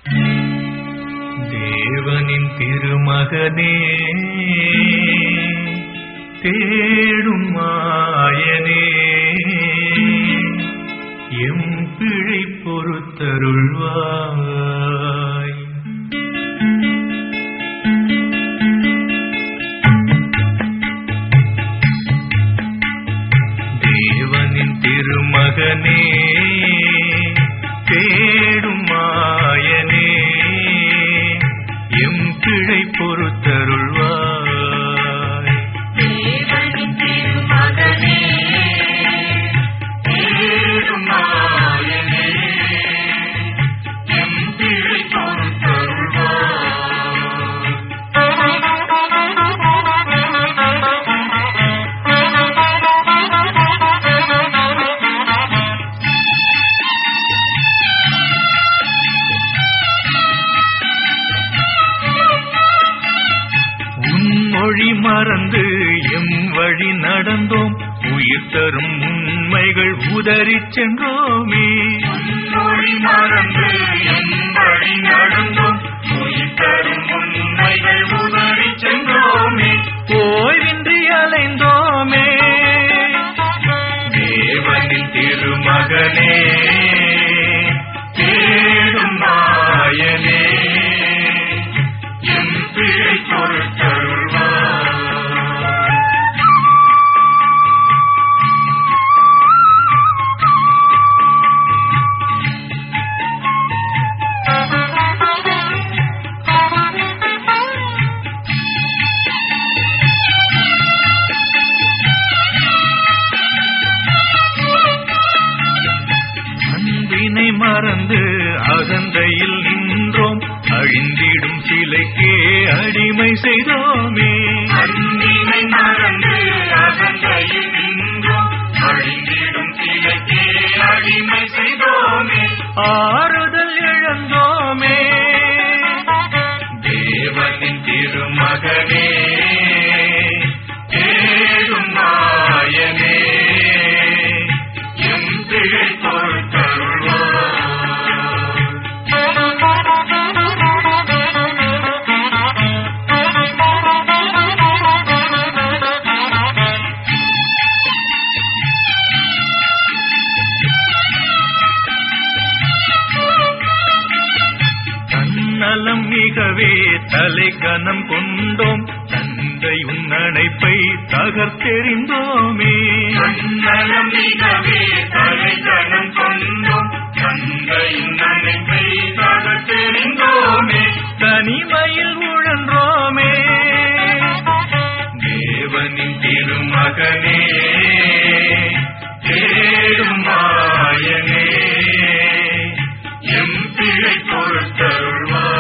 தேவனின் திருமகனே தேடும் மாயனே எம் பிழை பொறுத்தருள்வாய் தேவனின் திருமகனே தேடும் மாயனே எம் பிழை பொறுத்தருள்வாய் தேவனின் திருமகனே தேடும் நாயனே எம் பிழை உன் மொழி மறந்து எம் வழி நடந்தோம் உயிர் தரும் உண்மைகள் உதறிச் சென்றோமே மொழி மறந்து என் வழி நடந்தோம் உயிர் தரும் உண்மைகள் உதறி சென்றோமே ஓய்வின்றி அலைந்தோமே தேவனின் திருமகனே தேடும் மாயனே எம் பிழை பொறுத்தருள்வார் அன்பினை மறந்து அகந்தையில் நின்றோம் அழிந்திடும் சிலைக்கே அடிமை செய்தோமே அன்பினை மறந்து அகந்தையில் நின்றோம் அழிந்திடும் சிலைக்கே அடிமை செய்தோமே ஆறுதல் இழந்தோமே தேவனின் திருமகனே தேடும் நாயனே எம் பிழை பொறுத்தருள்வார் தன்னலம் மிகவே தலை கனம் கொண்டோம் தந்தை உன் அணைப்பை தகர்த்தெறிந்தோமே நலம் மிகவே தலைகணம் கொண்டோம் தந்தையின் நினைப்பை தகர்த்தெறிந்தோமே தனிமையில் உழன்றோமே தேவனின் திருமகனே தேடும் மாயனே எம் பிழை பொறுத்தருள்வார்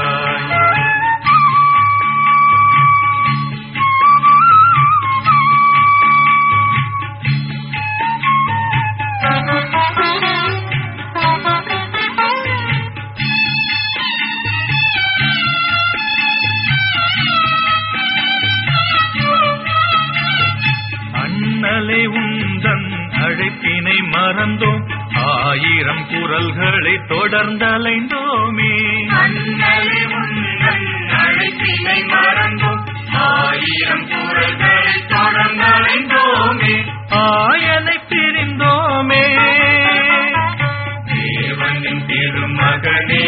அண்ணலை உந்தன் அழைப்பினை மறந்தோம் ஆயிரம் குரல்களை தொடர்ந்தலைந்தோமே அண்ணலை உந்தன் அழைப்பினை மறந்தோம் ஆயிரம் குரல்களை தொடர்ந்தடைந்தோமே ஆயனை பிரிந்தோமே தேவனின் திருமகனே